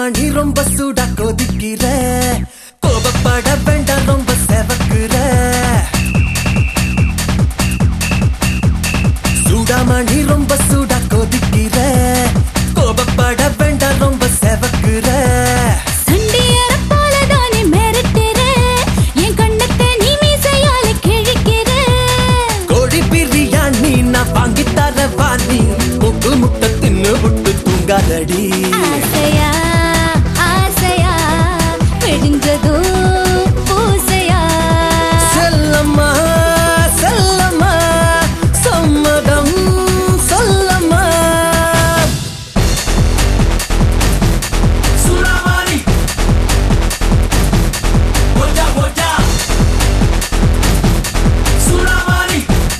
சூடாமணி ரொம்ப சூடா கொதிக்கிற கோபப்பட வேண்டாம் ரொம்ப செவக்குற சூடாமணி ரொம்ப சூடா கொதிக்கிற கோபப்பட வேண்டாம் ரொம்ப செவக்குற சண்டியரைப் போலதானே மிரட்டுற. என் கண்ணத்தை நீ மீசையால கிழிக்கிற. கோழி பிரியாணி நான் வாங்கி தர வாணி முக்கு முட்டை தின்னு விட்டு தூங்காதடி ஆசையா, ஆசையா, விடிஞ்சதும் பூசையா. செல்லம்மா செல்லம்மா சம்மதம் சொல்லம்மா Suramani Hoja hoja Suramani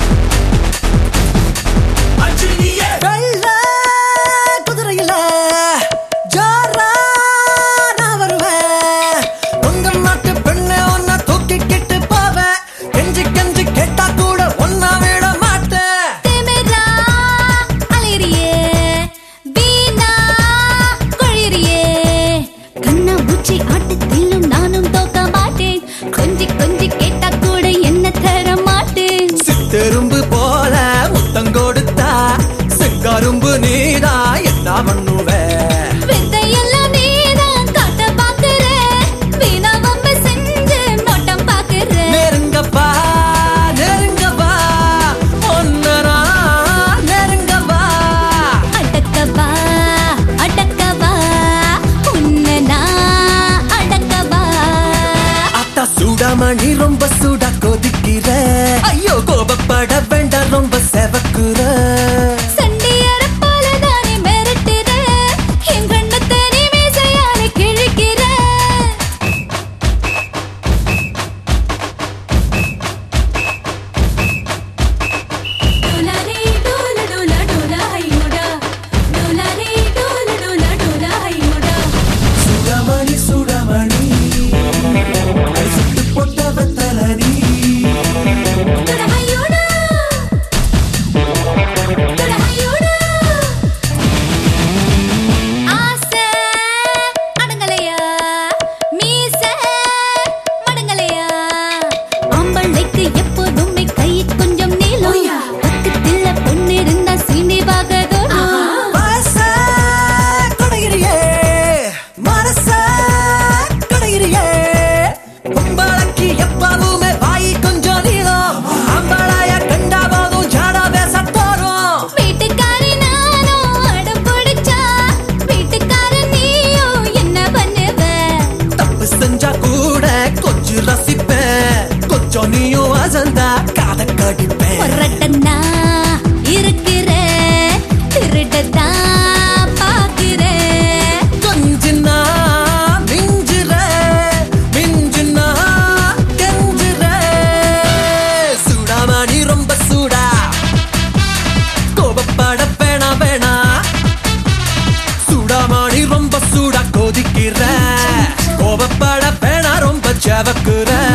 Achiniye வெள்ள குதிரையில ஜோரா நான் வருவேன் உங்க நாட்டு பெண்ணை ஒன்ன தூக்கிக்கிட்டு போவேன் கெஞ்சி கெஞ்சி கேட்டா கூட ஒன்னா விட மாட்டேன் திமிரா அலைறியே, வீணா கொழிறியே. கண்ணாமூச்சி ஆட்டத்திலும் நானும் தோக்க மாட்டேன் கொஞ்சி கொஞ்சி கேட்டா கூட என்ன தர மாட்டேன் சித்தெரும்பு போல முத்தம் கொடுத்தா சிங்கரும்பு நீதா என்ன பண்ணுவ வித்தையெல்லாம் நீதான் காட்ட பாக்குற. வீணா வம்பு செஞ்சு நோட்டம் பாக்குற. நெருங்கப்பா நெருங்கப்பா ஒன்னரா நெருங்கப்பா அடக்கவா, அடக்கவா, உன்னை நான் அடக்கவா. அத்தா சூடாமணி ரொம்ப சூடா கொதிக்கிற ஐயோ கோபப்பட வேண்டாம் ரொம்ப செவக்குற சண்டியரைப் போலதானே மிரட்டுற. என் கண்ணத்தை நீ மீசையால கிழிக்கிற. டோலாரே டோல டோல டோல ஹையோடா. டோலாரே டோல டோல டோல ஹையோடா. சூடாமணி சூடாமணி சுட்டு போட்ட வெத்தலனி டோல ஹையோடா. டோல ஹையோடா. ஆசை அடங்கலையா மீசை மடங்கலையா ஆம்பளைக்கு எப்போதுமே கை கொஞ்சம் நீளம் பக்கத்துல பொண்ணு இருந்தா சீண்டி பார்க்கதோ மனச கொடையிறியே மனச கொடையிறியே கும்பலக்கு எப்பவுமே வாய் கொஞ்சம் நீளம் அம்பளைய கண்டா போதும் ஜாடா பேச தோறும் வீட்டுக்காரி நானும் அடம் பிடிச்சா வீட்டுக்காரன் நீயும் என்ன பண்ணுவ தப்பு செஞ்சா கூட கொஞ்சம் ரசிப்பேன் கொஞ்சம் நீயும் அசந்தா காத கடிப்பேன் பொறட்டனா இருக்கிற திருடத்தான் பாக்குற கொஞ்சினா மிஞ்சுற மிஞ்சுனா கெஞ்சுற சூடாமணி ரொம்ப சூடா கோபப்பட வேணா வேணா சூடாமணி ரொம்ப சூடா கொதிக்கிற கோபப்பட வேணா ரொம்ப செவக்குற